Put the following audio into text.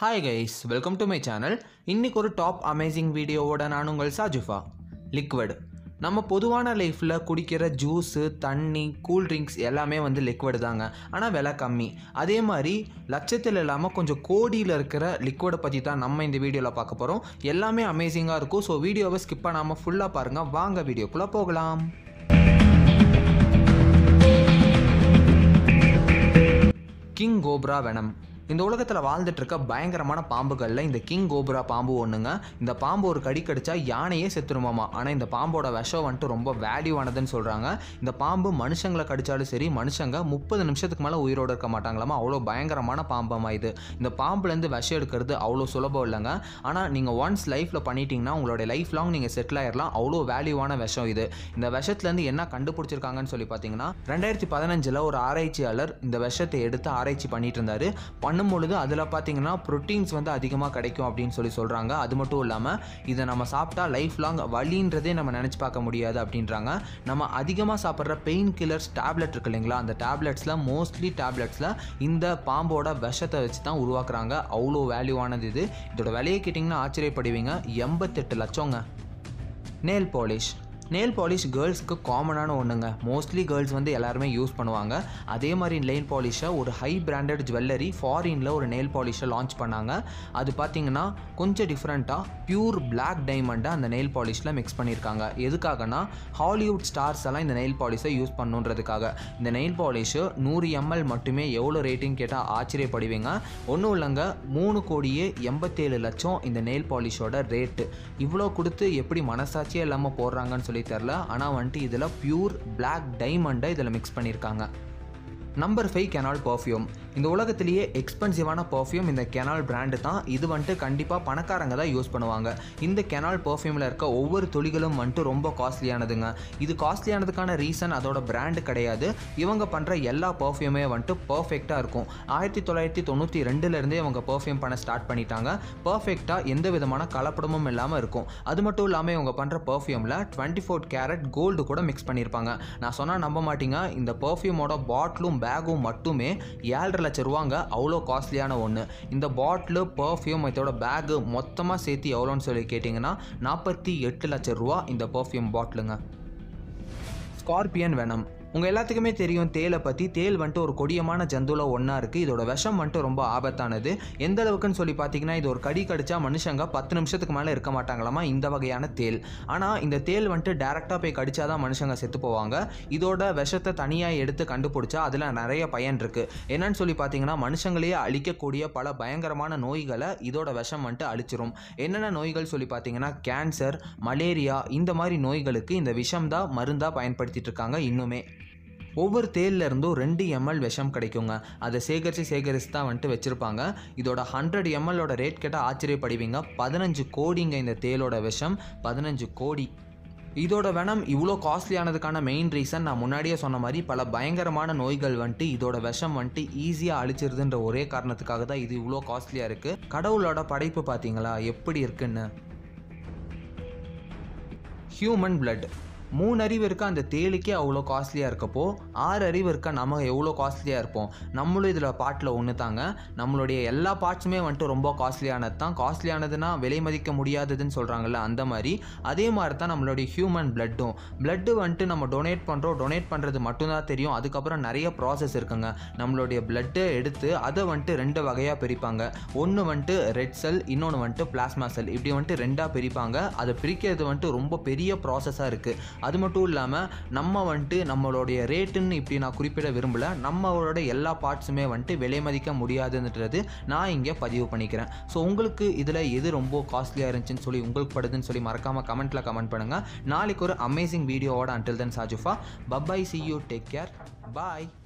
hi guys welcome to my channel இன்னைக்கு ஒரு top amazing வீடியோவோட நான் உங்கள் சாஜுஃபா லிக்விட் நம்ம பொதுவான லைஃப்பில் குடிக்கிற ஜூஸு தண்ணி கூல் ட்ரிங்க்ஸ் எல்லாமே வந்து லிக்விட் தாங்க ஆனால் விலை கம்மி அதே மாதிரி லட்சத்தில் இல்லாமல் கொஞ்சம் கோடியில் இருக்கிற லிக்விடை பற்றி தான் நம்ம இந்த வீடியோவில் பார்க்க போகிறோம் எல்லாமே அமேசிங்காக இருக்கும் ஸோ வீடியோவை ஸ்கிப் பண்ணாமல் ஃபுல்லாக பாருங்கள் வாங்க வீடியோக்குள்ளே போகலாம் கிங் கோப்ரா வெனம் இந்த உலகத்தில் வாழ்ந்துட்டு இருக்க பயங்கரமான பாம்புகளில் இந்த கிங் கோப்ரா பாம்பு ஒன்றுங்க இந்த பாம்பு ஒரு கடி கடிச்சா யானையே செத்துருமாமா ஆனால் இந்த பாம்போட விஷம் வந்துட்டு ரொம்ப வேல்யூவானதுன்னு சொல்கிறாங்க இந்த பாம்பு மனுஷங்களை கடிச்சாலும் சரி மனுஷங்க முப்பது நிமிஷத்துக்கு மேலே உயிரோடு இருக்க மாட்டாங்களாமா அவ்வளோ பயங்கரமான பாம்பமா இது இந்த பாம்புலேருந்து விஷம் எடுக்கிறது அவ்வளோ சுலபம் இல்லைங்க ஆனால் நீங்கள் ஒன்ஸ் லைஃப்பில் பண்ணிட்டீங்கன்னா உங்களோட லைஃப் லாங் நீங்கள் செட்டில் ஆயிடலாம் அவ்வளோ வேல்யூவான விஷம் இது இந்த விஷத்துலேருந்து என்ன கண்டுபிடிச்சிருக்காங்கன்னு சொல்லி பார்த்தீங்கன்னா ரெண்டாயிரத்தி பதினஞ்சில் ஒரு ஆராய்ச்சியாளர் இந்த விஷத்தை எடுத்து ஆராய்ச்சி பண்ணிட்டு இருந்தாரு பண்ணும்பொழுது அதில் பார்த்தீங்கன்னா ப்ரோட்டீன்ஸ் வந்து அதிகமாக கிடைக்கும் அப்படின்னு சொல்லி சொல்கிறாங்க அது மட்டும் இல்லாமல் இதை நம்ம சாப்பிட்டா லைஃப் லாங் வலின்றதே நம்ம நினச்சி பார்க்க முடியாது அப்படின்றாங்க நம்ம அதிகமாக சாப்பிட்ற பெயின் கில்லர்ஸ் டேப்லெட் இருக்கு இல்லைங்களா அந்த டேப்லெட்ஸில் மோஸ்ட்லி டேப்லெட்ஸில் இந்த பாம்போட விஷத்தை வச்சு தான் உருவாக்குறாங்க அவ்வளோ வேல்யூவானது இது இதோட விலையை கேட்டிங்கன்னா ஆச்சரியப்படுவீங்க எண்பத்தெட்டு லட்சங்க நெயில் பாலிஷ் நெயில் பாலிஷ் கேர்ள்ஸ்க்கு காமனான ஒன்றுங்க மோஸ்ட்லி கேர்ள்ஸ் வந்து எல்லாருமே யூஸ் பண்ணுவாங்க அதே மாதிரி நெயில் பாலிஷை ஒரு ஹை பிராண்டட் ஜுவல்லரி ஃபாரினில் ஒரு நெயில் பாலிஷை லான்ச் பண்ணாங்க அது பார்த்தீங்கன்னா கொஞ்சம் டிஃப்ரெண்ட்டாக பியூர் பிளாக் டைமண்டை அந்த நெயில் பாலிஷில் மிக்ஸ் பண்ணியிருக்காங்க எதுக்காகனா ஹாலிவுட் ஸ்டார்ஸ் எல்லாம் இந்த நெயில் பாலிஷை யூஸ் பண்ணுன்றதுக்காக இந்த நெயில் பாலிஷு நூறு எம்எல் மட்டுமே எவ்வளோ ரேட்டிங் கேட்டால் ஆச்சரியப்படுவீங்க ஒன்றும் இல்லைங்க மூணு கோடியே எண்பத்தேழு லட்சம் இந்த நெயில் பாலிஷோட ரேட்டு இவ்வளோ கொடுத்து எப்படி மனசாட்சியே இல்லாமல் போடுறாங்கன்னு சொல்லி தெரில ஆனால் வந்துட்டு இதில் பியூர் பிளாக் டைமண்டை இதில் மிக்ஸ் பண்ணியிருக்காங்க நம்பர் ஃபைவ் கெனால் பர்ஃப்யூம் இந்த உலகத்திலேயே எக்ஸ்பென்சிவான பர்ஃப்யூம் இந்த கெனால் பிராண்டு தான் இது வந்துட்டு கண்டிப்பாக பணக்காரங்க தான் யூஸ் பண்ணுவாங்க இந்த கெனால் பர்ஃப்யூமில் இருக்க ஒவ்வொரு துளிகளும் வந்துட்டு ரொம்ப காஸ்ட்லியானதுங்க இது காஸ்ட்லியானதுக்கான ரீசன் அதோட பிராண்டு கிடையாது இவங்க பண்ணுற எல்லா பர்ஃப்யூமே வந்துட்டு பர்ஃபெக்டாக இருக்கும் ஆயிரத்தி தொள்ளாயிரத்தி தொண்ணூற்றி ரெண்டுலேருந்தே இவங்க பர்ஃப்யூம் பண்ண ஸ்டார்ட் பண்ணிட்டாங்க பர்ஃபெக்டாக எந்த விதமான கலப்படமும் இல்லாமல் இருக்கும் அது மட்டும் இல்லாமல் இவங்க பண்ணுற பர்ஃப்யூமில் டுவெண்ட்டி ஃபோர் கேரட் கோல்டு கூட மிக்ஸ் பண்ணியிருப்பாங்க நான் சொன்னால் நம்ப மாட்டீங்க இந்த பர்ஃப்யூமோட பாட்டிலும் பேகும் மட்டுமே ஏழரை லட்சம் ரூபாங்க அவ்வளோ காஸ்ட்லியான ஒன்று இந்த பாட்டிலு பர்ஃப்யூம் இதோட பேகு மொத்தமாக சேர்த்து எவ்வளோன்னு சொல்லி கேட்டிங்கன்னா நாற்பத்தி எட்டு லட்சம் ரூபா இந்த பர்ஃப்யூம் பாட்டிலுங்க ஸ்கார்பியன் வெனம் உங்கள் எல்லாத்துக்குமே தெரியும் தேலை பற்றி தேல் வந்துட்டு ஒரு கொடியமான ஜந்துவில் ஒன்றா இருக்குது இதோட விஷம் வந்துட்டு ரொம்ப ஆபத்தானது எந்த அளவுக்குன்னு சொல்லி பார்த்தீங்கன்னா இது ஒரு கடி கடிச்சா மனுஷங்க பத்து நிமிஷத்துக்கு மேலே இருக்க மாட்டாங்களாமா இந்த வகையான தேல் ஆனால் இந்த தேல் வந்துட்டு டேரெக்டாக போய் கடிச்சா தான் மனுஷங்க செத்து போவாங்க இதோட விஷத்தை தனியாக எடுத்து கண்டுபிடிச்சா அதில் நிறைய பயன் இருக்குது என்னன்னு சொல்லி பார்த்தீங்கன்னா மனுஷங்களையே அழிக்கக்கூடிய பல பயங்கரமான நோய்களை இதோட விஷம் வந்துட்டு அழிச்சிரும் என்னென்ன நோய்கள் சொல்லி பார்த்தீங்கன்னா கேன்சர் மலேரியா இந்த மாதிரி நோய்களுக்கு இந்த விஷம் தான் மருந்தாக பயன்படுத்திட்டு இருக்காங்க இன்னுமே ஒவ்வொரு தேல்ல இருந்தும் ரெண்டு எம்எல் விஷம் கிடைக்குங்க அதை சேகரித்து சேகரித்து தான் வந்துட்டு வச்சுருப்பாங்க இதோட ஹண்ட்ரட் எம்எல்லோட ரேட் கேட்டால் ஆச்சரியப்படுவீங்க பதினஞ்சு கோடிங்க இந்த தேலோட விஷம் பதினஞ்சு கோடி இதோட வெனம் இவ்வளோ காஸ்ட்லியானதுக்கான மெயின் ரீசன் நான் முன்னாடியே சொன்ன மாதிரி பல பயங்கரமான நோய்கள் வந்துட்டு இதோட விஷம் வந்துட்டு ஈஸியாக அழிச்சிருதுன்ற ஒரே காரணத்துக்காக தான் இது இவ்வளோ காஸ்ட்லியாக இருக்குது கடவுளோட படைப்பு பார்த்தீங்களா எப்படி இருக்குன்னு ஹியூமன் பிளட் மூணு அறிவு இருக்க அந்த தேலுக்கே அவ்வளோ காஸ்ட்லியாக இருக்கப்போ ஆறு அறிவு இருக்க நம்ம எவ்வளோ காஸ்ட்லியாக இருப்போம் நம்மளும் இதில் பாட்டில் ஒன்று தாங்க நம்மளுடைய எல்லா பார்ட்ஸுமே வந்துட்டு ரொம்ப காஸ்ட்லியானது தான் காஸ்ட்லியானதுன்னா விலை மதிக்க முடியாததுன்னு சொல்கிறாங்கல்ல அந்த மாதிரி அதே மாதிரி தான் நம்மளுடைய ஹியூமன் பிளட்டும் பிளட்டு வந்துட்டு நம்ம டொனேட் பண்ணுறோம் டொனேட் பண்ணுறது மட்டும்தான் தெரியும் அதுக்கப்புறம் நிறைய ப்ராசஸ் இருக்குங்க நம்மளுடைய பிளட்டை எடுத்து அதை வந்துட்டு ரெண்டு வகையாக பிரிப்பாங்க ஒன்று வந்துட்டு ரெட் செல் இன்னொன்று வந்துட்டு பிளாஸ்மா செல் இப்படி வந்துட்டு ரெண்டாக பிரிப்பாங்க அதை பிரிக்கிறது வந்துட்டு ரொம்ப பெரிய ப்ராசஸாக இருக்குது அது மட்டும் இல்லாமல் நம்ம வந்துட்டு நம்மளுடைய ரேட்டுன்னு இப்படி நான் குறிப்பிட விரும்பல நம்மளோட எல்லா பார்ட்ஸுமே வந்துட்டு விலை மதிக்க முடியாதுன்றது நான் இங்கே பதிவு பண்ணிக்கிறேன் ஸோ உங்களுக்கு இதில் எது ரொம்ப காஸ்ட்லியாக இருந்துச்சுன்னு சொல்லி உங்களுக்கு படுதுன்னு சொல்லி மறக்காமல் கமெண்ட்டில் கமெண்ட் பண்ணுங்கள் நாளைக்கு ஒரு அமேசிங் வீடியோவோட அன்டில் தென் சாஜுஃபா பப்பாய் see you take care bye